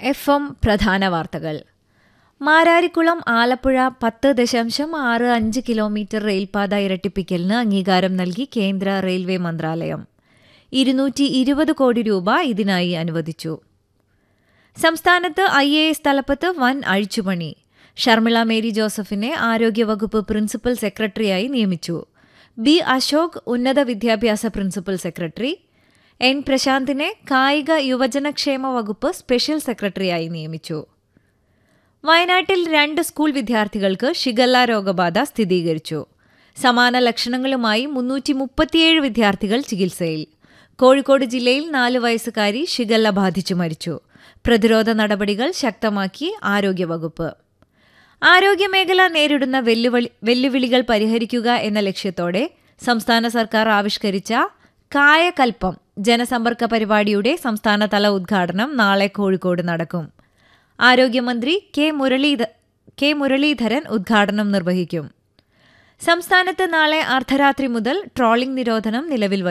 F M പ്രധാന വാർത്തകൾ മാരാരിക്കുളം ആലപ്പുഴ പത്ത് ദശാംശം ആറ് അഞ്ച് കിലോമീറ്റർ റെയിൽപാത ഇരട്ടിപ്പിക്കലിന് അംഗീകാരം നൽകി കേന്ദ്ര റെയിൽവേ മന്ത്രാലയം ഇരുന്നൂറ്റി ഇരുപത് കോടി രൂപ ഇതിനായി അനുവദിച്ചു സംസ്ഥാനത്ത് ഐ എ എസ് തലപ്പത്ത് വൻ അഴിച്ചുപണി ഷർമിള മേരി ജോസഫിനെ ആരോഗ്യവകുപ്പ് പ്രിൻസിപ്പൽ സെക്രട്ടറിയായി നിയമിച്ചു ബി അശോക് ഉന്നത വിദ്യാഭ്യാസ പ്രിൻസിപ്പൽ സെക്രട്ടറി എൻ പ്രശാന്തിനെ കായിക യുവജനക്ഷേമ വകുപ്പ് സ്പെഷ്യൽ സെക്രട്ടറിയായി നിയമിച്ചു വയനാട്ടിൽ രണ്ട് സ്കൂൾ വിദ്യാർത്ഥികൾക്ക് ഷിഗല്ല രോഗബാധ സ്ഥിരീകരിച്ചു സമാന ലക്ഷണങ്ങളുമായി മുന്നൂറ്റി മുപ്പത്തിയേഴ് വിദ്യാർത്ഥികൾ ചികിത്സയിൽ കോഴിക്കോട് ജില്ലയിൽ നാല് വയസ്സുകാരി ഷിഗല്ല ബാധിച്ചു മരിച്ചു പ്രതിരോധ നടപടികൾ ശക്തമാക്കി ആരോഗ്യവകുപ്പ് ആരോഗ്യമേഖല നേരിടുന്ന വെല്ലുവിളി വെല്ലുവിളികൾ പരിഹരിക്കുക എന്ന ലക്ഷ്യത്തോടെ സംസ്ഥാന സർക്കാർ ആവിഷ്കരിച്ച കായകൽപ്പം ജനസമ്പർക്ക പരിപാടിയുടെ സംസ്ഥാനതല ഉദ്ഘാടനം നാളെ കോഴിക്കോട് നടക്കും ആരോഗ്യമന്ത്രി കെ മുരളീധ കെ മുരളീധരൻ ഉദ്ഘാടനം നിർവഹിക്കും സംസ്ഥാനത്ത് നാളെ അർദ്ധരാത്രി മുതൽ ട്രോളിംഗ് നിരോധനം നിലവിൽ വരും